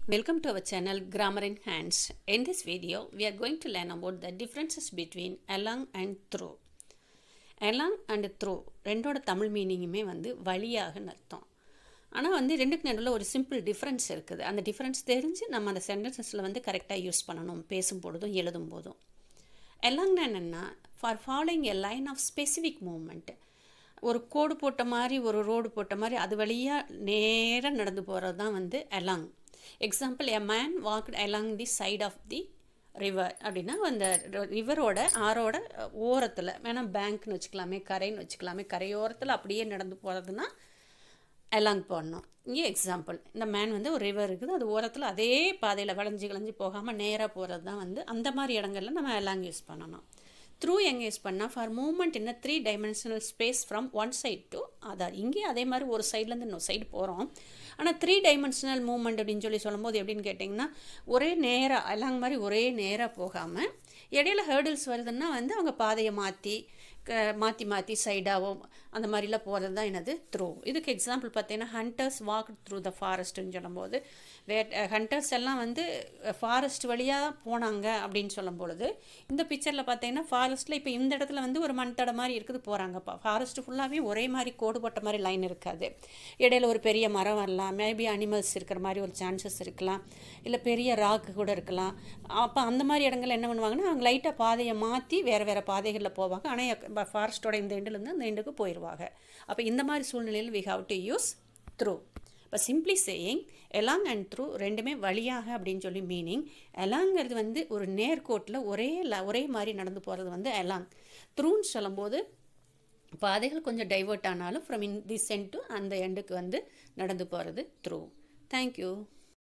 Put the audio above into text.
Welcome to our channel Grammar in Hands. In this video, we are going to learn about the differences between along and through. along and through ரெண்டோட தமிழ் மீனிங்குமே வந்து வழியாகன்னு அர்த்தம் ஆனால் வந்து ரெண்டுக்கு நடுவில் ஒரு simple difference இருக்குது அந்த டிஃப்ரென்ஸ் தெரிஞ்சு நம்ம அந்த சென்டென்சஸில் வந்து கரெக்டாக யூஸ் பண்ணணும் பேசும் பொழுதும் எழுதும் போதும் எல்லாங்னா என்னென்னா for following a line of specific moment ஒரு கோடு போட்ட மாதிரி ஒரு ரோடு போட்ட மாதிரி அது வழியாக நேராக நடந்து போகிறது தான் வந்து along example a man walked along the side of the river அப்படின்னா அந்த ரிவரோட ஆறோட ஓரத்தில் வேணால் பேங்க்னு வச்சுக்கலாமே கரைன்னு வச்சுக்கலாமே கரையோரத்தில் அப்படியே நடந்து போகிறதுனா அலாங் போடணும் இங்கே எக்ஸாம்பிள் இந்த மேன் வந்து ஒரு ரிவர் இருக்குது அது ஓரத்தில் அதே பாதையில் வளைஞ்சு கிளஞ்சி போகாமல் நேராக போகிறது தான் வந்து அந்த மாதிரி இடங்கள்ல நம்ம அலாங் யூஸ் பண்ணணும் த்ரூ எங்கே யூஸ் பண்ணால் for moment in three dimensional space from one side to other இங்கே அதே மாதிரி ஒரு சைட்லேருந்து இன்னொரு சைடு போகிறோம் ஆனால் த்ரீ டைமென்ஷனல் மூமெண்ட் அப்படின்னு சொல்லி சொல்லும்போது எப்படின்னு கேட்டிங்கன்னா ஒரே நேராக அலாங் மாதிரி ஒரே நேராக போகாமல் இடையில ஹேர்டில்ஸ் வருதுன்னா வந்து அவங்க பாதையை மாற்றி மாற்றி மாற்றி சைடாகவும் அந்த மாதிரிலாம் போகிறது தான் என்னது த்ரூ இதுக்கு எக்ஸாம்பிள் பார்த்தீங்கன்னா ஹண்டர்ஸ் வாக் த்ரூ த ஃபாரஸ்ட்டுன்னு சொல்லும்போது வே ஹண்டர்ஸ் எல்லாம் வந்து ஃபாரஸ்ட் வழியாக போனாங்க அப்படின்னு சொல்லும் பொழுது இந்த பிக்சரில் பார்த்தீங்கன்னா ஃபாரஸ்ட்டில் இப்போ இந்த இடத்துல வந்து ஒரு மண் தடை மாதிரி இருக்குது போகிறாங்கப்பா ஃபாரஸ்ட் ஃபுல்லாகவே ஒரே மாதிரி கோடு போட்ட மாதிரி லைன் இருக்காது இடையில ஒரு பெரிய மரம் வரலாம் மேபி அனிமல்ஸ் இருக்கிற மாதிரி ஒரு சான்சஸ் இருக்கலாம் இல்லை பெரிய ராக்கு கூட இருக்கலாம் அப்போ அந்த மாதிரி இடங்கள் என்ன பண்ணுவாங்கன்னா அவங்க லைட்டாக பாதையை மாற்றி வேறு வேறு பாதைகளில் போவாங்க ஆனால் ஃபாரஸ்ட்டோட இந்த எண்டுலேருந்து அந்த எண்டுக்கு போயிடுவாங்க அப்போ இந்த மாதிரி சூழ்நிலையில் we have to use through இப்போ simply saying along and through ரெண்டுமே வழியாக அப்படின்னு சொல்லி மீனிங் எலாங்கிறது வந்து ஒரு நேர்கோட்டில் ஒரே ல ஒரே மாதிரி நடந்து போகிறது வந்து எலாங் த்ரூன்னு சொல்லும்போது பாதைகள் கொஞ்சம் டைவர்ட் ஆனாலும் from in the centre to அந்த எண்டுக்கு வந்து நடந்து போகிறது த்ரூ தேங்க்யூ